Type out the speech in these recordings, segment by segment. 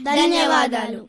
ధన్యవాదాలు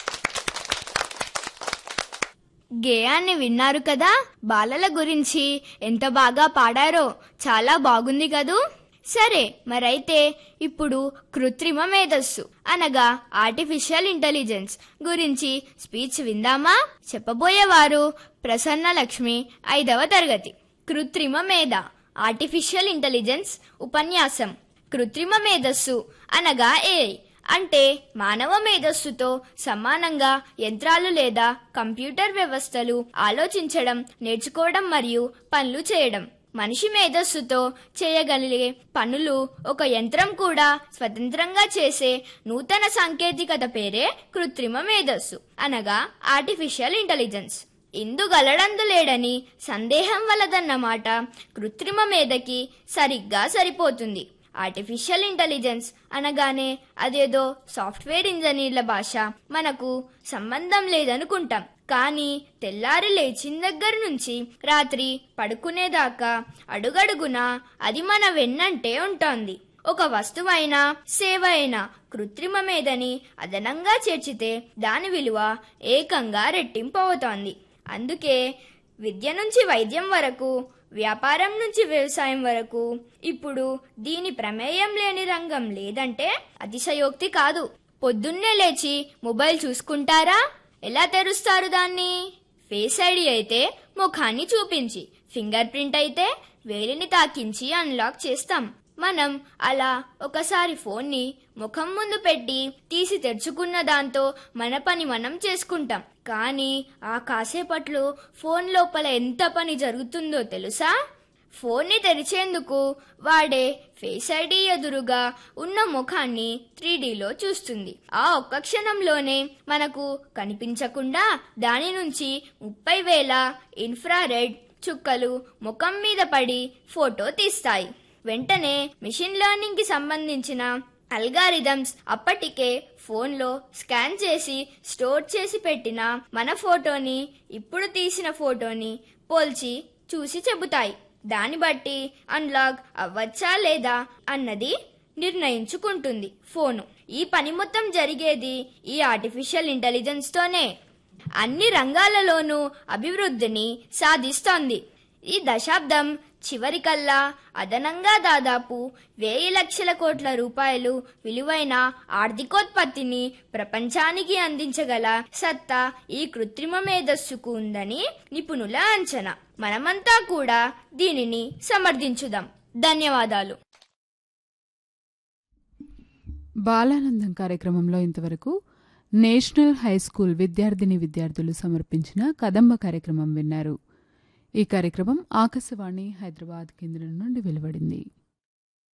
గేయాన్ని విన్నారు కదా బాలల గురించి ఎంత బాగా పాడారో చాలా బాగుంది కదూ సరే మరైతే ఇప్పుడు కృత్రిమ మేధస్సు అనగా ఆర్టిఫిషియల్ ఇంటెలిజెన్స్ గురించి స్పీచ్ విందామా చెప్పబోయేవారు ప్రసన్న లక్ష్మి ఐదవ తరగతి కృత్రిమ మేధ ఆర్టిఫిషియల్ ఇంటెలిజెన్స్ ఉపన్యాసం కృత్రిమ మేధస్సు అనగా ఏఐ అంటే మానవ మేధస్సుతో సమానంగా యంత్రాలు లేదా కంప్యూటర్ వ్యవస్థలు ఆలోచించడం నేర్చుకోవడం మరియు పనులు చేయడం మనిషి మేధస్సుతో చేయగలిగే పనులు ఒక యంత్రం కూడా స్వతంత్రంగా చేసే నూతన సాంకేతికత పేరే కృత్రిమ మేధస్సు అనగా ఆర్టిఫిషియల్ ఇంటెలిజెన్స్ ఇందుగలడందు లేడని సందేహం వలదన్నమాట కృత్రిమ మేధకి సరిగ్గా సరిపోతుంది ఆర్టిఫిషియల్ ఇంటెలిజెన్స్ అనగానే అదేదో సాఫ్ట్వేర్ ఇంజనీర్ల భాష మనకు సంబంధం లేదనుకుంటాం కానీ తెల్లారి లేచిన దగ్గర నుంచి రాత్రి పడుకునేదాకా అడుగడుగునా అది మన వెన్నంటే ఉంటోంది ఒక వస్తువైనా సేవ అయినా కృత్రిమ మేధని అదనంగా చేర్చితే దాని విలువ ఏకంగా రెట్టింపు అవుతోంది అందుకే విద్య నుంచి వైద్యం వరకు వ్యాపారం నుంచి వ్యవసాయం వరకు ఇప్పుడు దీని ప్రమేయం లేని రంగం లేదంటే అతిశయోక్తి కాదు పొద్దున్నే లేచి మొబైల్ చూసుకుంటారా ఎలా తెరుస్తారు దాన్ని ఫేస్ ఐడి అయితే ముఖాన్ని చూపించి ఫింగర్ ప్రింట్ అయితే వేలిని తాకించి అన్లాక్ చేస్తాం మనం అలా ఒకసారి ఫోన్ని ముఖం ముందు పెట్టి తీసి తెరుచుకున్న దాంతో మన పని మనం చేసుకుంటాం కానీ ఆ కాసేపట్లో ఫోన్ లోపల ఎంత పని జరుగుతుందో తెలుసా ఫోన్ని తెరిచేందుకు వాడే ఫేస్ ఐడి ఎదురుగా ఉన్న ముఖాన్ని త్రీడీలో చూస్తుంది ఆ ఒక్క క్షణంలోనే మనకు కనిపించకుండా దాని నుంచి ముప్పై వేల ఇన్ఫ్రారెడ్ చుక్కలు ముఖం మీద పడి ఫోటో తీస్తాయి వెంటనే మిషన్ లెర్నింగ్ కి సంబంధించిన అల్గారిథమ్స్ అప్పటికే ఫోన్లో స్కాన్ చేసి స్టోర్ చేసి పెట్టిన మన ఫోటోని ఇప్పుడు తీసిన ఫోటోని పోల్చి చూసి చెబుతాయి దాన్ని బట్టి అన్లాక్ అవ్వచ్చా లేదా అన్నది నిర్ణయించుకుంటుంది ఫోను ఈ పని మొత్తం జరిగేది ఈ ఆర్టిఫిషియల్ ఇంటెలిజెన్స్ తోనే అన్ని రంగాలలోనూ అభివృద్ధిని సాధిస్తోంది ఈ దశాబ్దం చివరికల్లా అదనంగా దాదాపు వెయ్యి లక్షల కోట్ల రూపాయలు విలువైన ఆర్థికోత్పత్తిని ప్రపంచానికి అందించగల సత్తా ఈ కృత్రిమ మేధస్సుకు ఉందని నిపుణుల అంచనా మనమంతా కూడా దీనిని సమర్థించుదాం ధన్యవాదాలు బాలానందం కార్యక్రమంలో ఇంతవరకు నేషనల్ హై స్కూల్ విద్యార్థిని విద్యార్థులు సమర్పించిన కదంబ కార్యక్రమం విన్నారు ఈ కార్యక్రమం ఆకాశవాణి హైదరాబాద్ కేంద్రం నుండి వెలువడింది